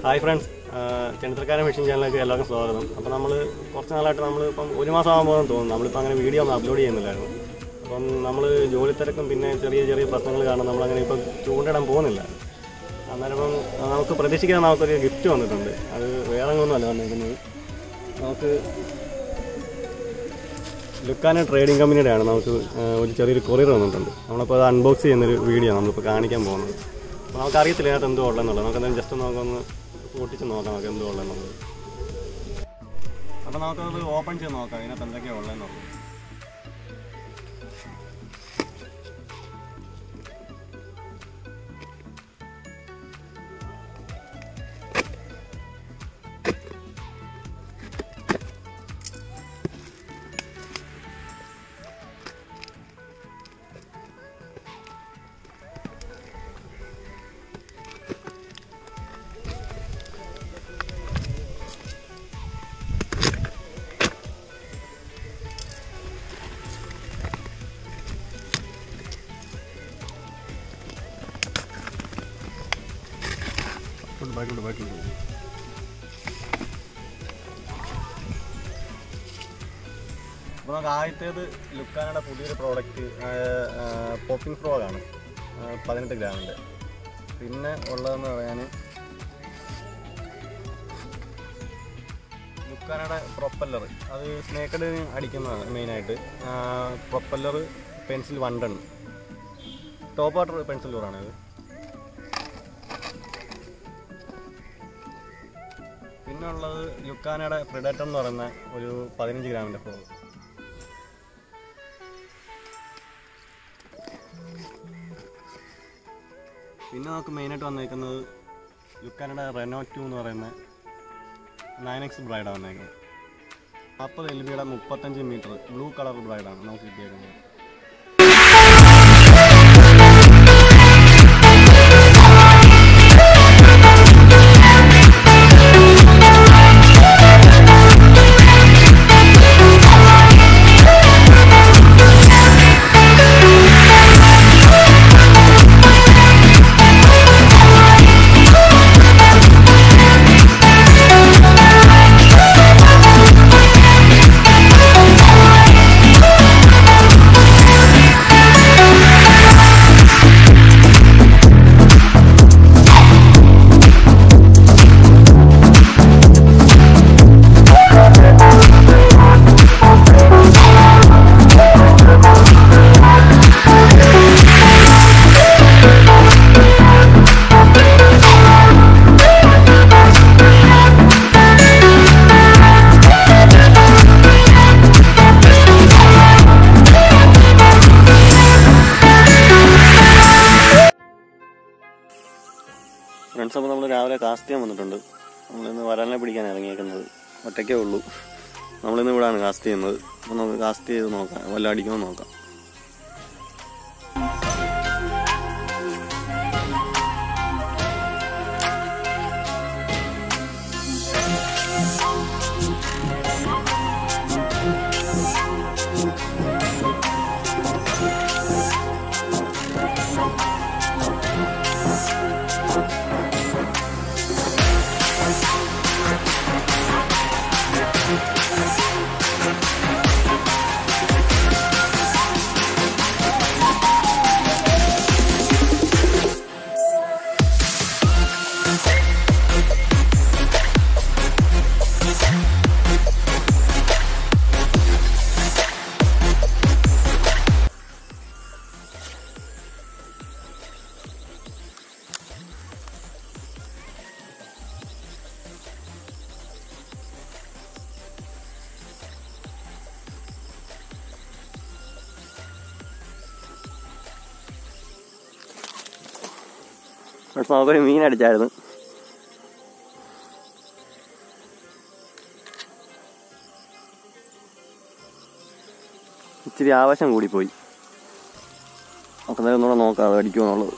hi friends ചെണിത്തൽക്കാരൻ machine ചാനലിലേക്ക് എല്ലാവർക്കും സ്വാഗതം അപ്പോൾ നമ്മൾ കുറച്ച് നാളായിട്ട് നമ്മൾ ഇപ്പം ഒരു മാസം ആകുമ്പോൾ തോന്നുന്നു നമ്മളിപ്പോൾ അങ്ങനെ വീഡിയോ ഒന്നും അപ്ലോഡ് ചെയ്യുന്നില്ലായിരുന്നു അപ്പം നമ്മൾ ജോലി തിരക്കും പിന്നെ ചെറിയ ചെറിയ പ്രശ്നങ്ങൾ കാരണം നമ്മളങ്ങനെ ഇപ്പം ചൂണ്ടിടാൻ പോകുന്നില്ല അന്നേരം ഇപ്പം നമുക്ക് പ്രതീക്ഷിക്കാൻ നമുക്കൊരു ഗിഫ്റ്റ് വന്നിട്ടുണ്ട് അത് വേറെ ഒന്നുമല്ല വന്നിരിക്കുന്നത് നമുക്ക് ലുക്കാന ട്രേഡിംഗ് കമ്പനിയുടെയാണ് നമുക്ക് ആ, ഒരു ചെറിയൊരു കൊറിയർ വന്നിട്ടുണ്ട് നമ്മളിപ്പോൾ അത് അൺബോക്സ് ചെയ്യുന്നൊരു വീഡിയോ നമ്മളിപ്പോൾ കാണിക്കാൻ പോകുന്നത് അപ്പോൾ നമുക്ക് അറിയത്തില്ല ഇതിനകത്ത് എന്തോ ഉള്ളതെന്നുള്ളത് നമുക്ക് എന്തായാലും ജസ്റ്റ് നമുക്കൊന്ന് പൊട്ടിച്ച് നോക്കാം നമുക്ക് എന്തോ ഉള്ളതെന്നുള്ളത് അപ്പോൾ നമുക്കത് ഓപ്പൺ ചെയ്ത് നോക്കാം ഇതിനകത്ത് എന്തൊക്കെയാണ് ഉള്ളതെന്നുള്ളത് കൊണ്ട് ബാക്കിലോട്ട് ബാക്കിലോട്ട് അപ്പോൾ നമുക്ക് ആദ്യത്തേത് ലുക്കാനയുടെ പുതിയൊരു പ്രോഡക്റ്റ് പോപ്പിംഗ് ഫ്രോഗ് ആണ് ആ, പതിനെട്ട് ഗ്രാമിൻ്റെ പിന്നെ ഉള്ളതെന്ന് പറയാൻ ലുക്കാനയുടെ പ്രൊപ്പല്ലർ അത് സ്നേക്കഡ് അടിക്കുന്നതാണ് മെയിനായിട്ട് propeller pencil one ton top water pencil ലൂറാണ് ഇത് പിന്നെ ഉള്ളത് ലുക്കാനയുടെ പ്രിഡേറ്റർ എന്ന് പറയുന്ന ഒരു പതിനഞ്ച് ഗ്രാമിൻ്റെ ഫ്ലോർ പിന്നെ നമുക്ക് മെയിനായിട്ട് വന്നേക്കുന്നത് ലുക്കാനയുടെ റെനോ ടു എന്ന് പറയുന്ന നയൻ എക്സ് ബ്രൈഡാണ് വന്നേക്കുന്നത് നാൽപ്പത് എൽ ബിയുടെ മുപ്പത്തഞ്ച് മീറ്റർ ബ്ലൂ കളർ ബ്രൈഡാണ് നമുക്ക് കിട്ടിയേക്കുന്നത് ഫ്രണ്ട്സ് അപ്പോൾ നമ്മൾ രാവിലെ കാസ്റ്റ് ചെയ്യാൻ വന്നിട്ടുണ്ട് നമ്മളിന്ന് വരാനെ പിടിക്കാൻ ഇറങ്ങിയേക്കുന്നത് ഒറ്റയ്ക്കേ ഉള്ളൂ നമ്മളിന്ന് ഇവിടെയാണ് കാസ്റ്റ് ചെയ്യുന്നത് അപ്പോൾ നമുക്ക് കാസ്റ്റ് ചെയ്ത് നോക്കാം വല്ല അടിക്കുമോ നോക്കാം ഫ്രണ്ട്സ് നമുക്കൊരു മീൻ അടിച്ചായിരുന്നു ഇച്ചിരി ആവശ്യം കൂടിപ്പോയി നമുക്ക് എന്തായാലും ഒന്നുകൂടെ നോക്കാം അത് അടിക്കുമോ എന്നുള്ളത്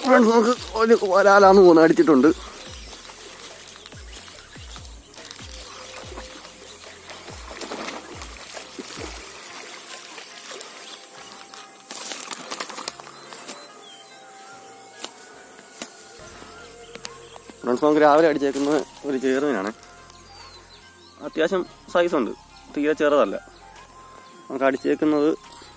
ഫ്രണ്ട്സ് നമുക്ക് ഒരു വരാലാന്ന് പോകുന്നത് അടിച്ചിട്ടുണ്ട് ഫ്രണ്ട്സ് നമുക്ക് രാവിലെ അടിച്ചേക്കുന്നത് ഒരു ചേറുമീനാണ് അത്യാവശ്യം സൈസുണ്ട് തീരെ ചെറുതല്ല നമുക്ക് അടിച്ചേക്കുന്നത്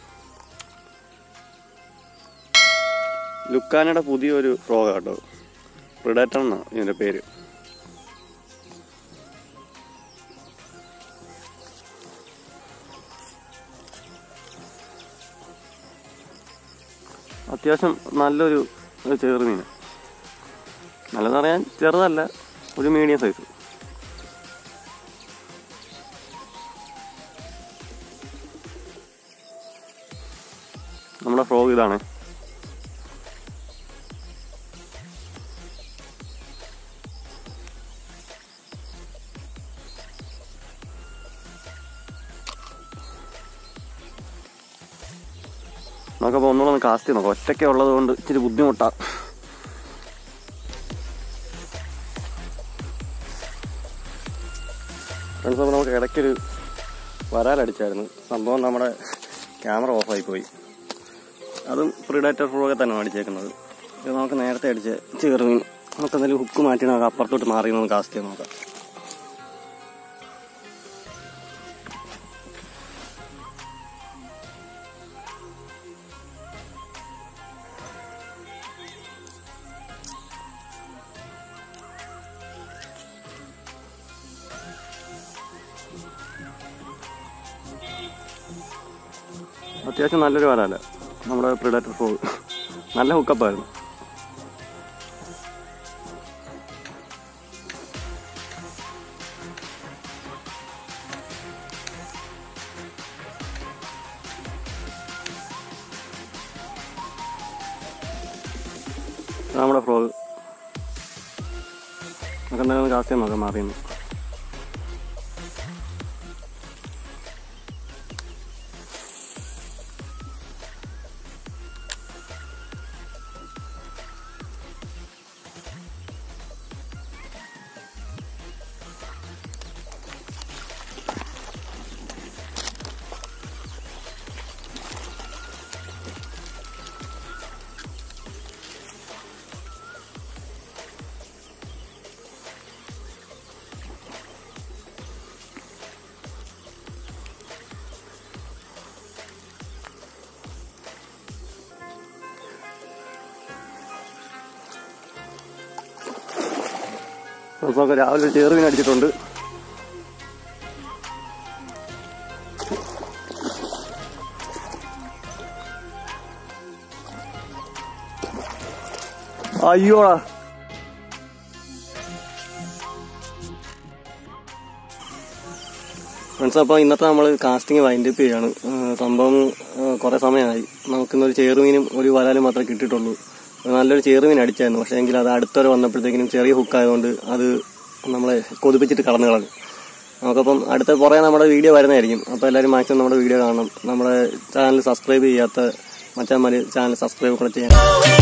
ലുക്കാനയുടെ പുതിയൊരു ഫ്രോഗ കേട്ടോ പ്രിഡേറ്റർ എന്നാണ് ഇതിൻ്റെ പേര് അത്യാവശ്യം നല്ലൊരു ഒരു ചെറുമീൻ നല്ലതെന്ന് പറയാൻ ചെറുതല്ല ഒരു മീഡിയം സൈസ് നമ്മുടെ ഫ്രോഗ് ഇതാണ് നമുക്കപ്പോൾ ഒന്നുകൂടെ ഒന്ന് കാസ്റ്റ് നോക്കാം ഒറ്റയ്ക്ക് ഉള്ളത് കൊണ്ട് ഇച്ചിരി ബുദ്ധിമുട്ടാണ് ഫ്രണ്ട്സ് അപ്പോൾ നമുക്ക് ഇടയ്ക്കൊരു വരാലടിച്ചായിരുന്നു സംഭവം നമ്മുടെ ക്യാമറ ഓഫായി പോയി അതും പ്രിഡേറ്റർ ഫ്രോക്കെ തന്നെയാണ് അടിച്ചേക്കുന്നത് ഇത് നമുക്ക് നേരത്തെ അടിച്ച് ചേർന്ന് നമുക്ക് എന്തെങ്കിലും ഹുക്ക് മാറ്റി നമുക്ക് അപ്പുറത്തോട്ട് മാറി നമുക്ക് കാസ്റ്റ് ചെയ്ത് നോക്കാം അത്യാവശ്യം നല്ലൊരു വരാല നമ്മുടെ പ്രിഡേറ്റർ ഫ്രോ നല്ല ഹുക്കപ്പായിരുന്നു നമ്മുടെ ഫ്രോഗ് നമുക്ക് എന്തായാലും കാസ്റ്റ് ചെയ്യാൻ നോക്കാം മാറിയെന്ന് നമുക്ക് രാവിലെ ഒരു ചേറുമീൻ അടിച്ചിട്ടുണ്ട് അയ്യോടാ ഫ്രണ്ട്സ് അപ്പോൾ ഇന്നത്തെ നമ്മൾ കാസ്റ്റിംഗ് വൈൻഡ് അപ്പ് ചെയ്യാണ് ആ, സംഭവം കുറേ സമയമായി നമുക്കിന്നൊരു ചേറുമീനും ഒരു വരാലും മാത്രമേ കിട്ടിയിട്ടുള്ളൂ നല്ലൊരു ചേറുമീൻ അടിച്ചായിരുന്നു പക്ഷേ എങ്കിൽ അത് അടുത്തൊരു വന്നപ്പോഴത്തേക്കിനും ചെറിയ ഹുക്കായതുകൊണ്ട് അത് നമ്മളെ കൊതിപ്പിച്ചിട്ട് കടന്നു കളഞ്ഞു നമുക്കപ്പം അടുത്ത കുറേ നമ്മുടെ വീഡിയോ വരുന്നതായിരിക്കും അപ്പോൾ എല്ലാവരും മാക്സിമം നമ്മുടെ വീഡിയോ കാണണം നമ്മുടെ ചാനൽ സബ്സ്ക്രൈബ് ചെയ്യാത്ത മച്ചാന്മാർ ചാനൽ സബ്സ്ക്രൈബ് കൂടെ ചെയ്യണം